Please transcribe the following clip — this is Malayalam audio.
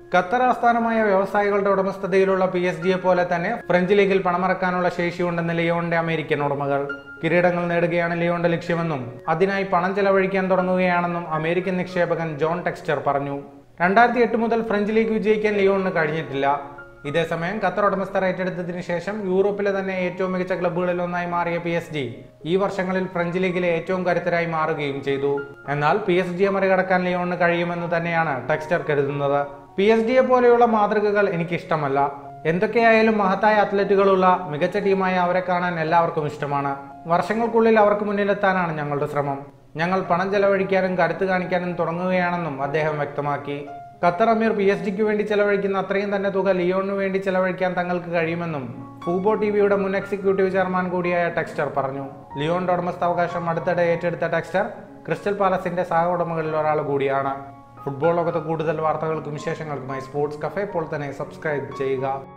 ഖത്തർ ആസ്ഥാനമായ വ്യവസായികളുടെ ഉടമസ്ഥതയിലുള്ള പി എസ് ജിയെ പോലെ തന്നെ ഫ്രഞ്ച് ലീഗിൽ പണമിറക്കാനുള്ള ശേഷിയുണ്ടെന്ന് ലിയോണിന്റെ അമേരിക്കൻ ഉടമകൾ കിരീടങ്ങൾ നേടുകയാണ് ലിയോണിന്റെ ലക്ഷ്യമെന്നും അതിനായി പണം ചെലവഴിക്കാൻ തുടങ്ങുകയാണെന്നും അമേരിക്കൻ നിക്ഷേപകൻ ജോൺ ടെക്സ്റ്റർ പറഞ്ഞു രണ്ടായിരത്തി എട്ട് മുതൽ ഫ്രഞ്ച് ലീഗ് വിജയിക്കാൻ ലിയോണിന് കഴിഞ്ഞിട്ടില്ല ഇതേസമയം ഖത്തർ ഉടമസ്ഥർ ഏറ്റെടുത്തതിനു ശേഷം യൂറോപ്പിലെ തന്നെ ഏറ്റവും മികച്ച ക്ലബ്ബുകളിൽ ഒന്നായി മാറിയ പി എസ് ജി ഈ വർഷങ്ങളിൽ ഫ്രഞ്ച് ലീഗിലെ ഏറ്റവും കരുത്തരായി മാറുകയും ചെയ്തു എന്നാൽ പി എസ് ജിയെ മറികടക്കാൻ ലിയോണിന് കഴിയുമെന്ന് തന്നെയാണ് ടെക്സ്റ്റർ കരുതുന്നത് പി എസ് ഡിയെ പോലെയുള്ള മാതൃകകൾ എനിക്കിഷ്ടമല്ല എന്തൊക്കെയായാലും മഹത്തായ അത്ലറ്റുകളുള്ള മികച്ച ടീമായ അവരെ കാണാൻ എല്ലാവർക്കും ഇഷ്ടമാണ് വർഷങ്ങൾക്കുള്ളിൽ അവർക്ക് മുന്നിലെത്താനാണ് ഞങ്ങളുടെ ശ്രമം ഞങ്ങൾ പണം ചെലവഴിക്കാനും കരുത്ത് കാണിക്കാനും തുടങ്ങുകയാണെന്നും അദ്ദേഹം വ്യക്തമാക്കി ഖത്തർ അമീർ പി എസ് ഡിക്ക് വേണ്ടി ചെലവഴിക്കുന്ന അത്രയും തന്നെ തുക ലിയോണിന് വേണ്ടി ചെലവഴിക്കാൻ തങ്ങൾക്ക് കഴിയുമെന്നും ഫൂബോ ടി വിയുടെ മുൻ എക്സിക്യൂട്ടീവ് ചെയർമാൻ കൂടിയായ ടെക്സ്റ്റർ പറഞ്ഞു ലിയോണിന്റെ ഉടമസ്ഥാവകാശം അടുത്തിടെ ഏറ്റെടുത്ത ടെക്സ്റ്റർ ക്രിസ്റ്റൽ പാലസിന്റെ സഹ ഉടമകളിൽ ഒരാൾ കൂടിയാണ് ഫുട്ബോൾ ലോകത്ത് കൂടുതൽ വാർത്തകൾക്കും വിശേഷങ്ങൾക്കുമായി സ്പോർട്സ് കഫേ ഇപ്പോൾ തന്നെ സബ്സ്ക്രൈബ് ചെയ്യുക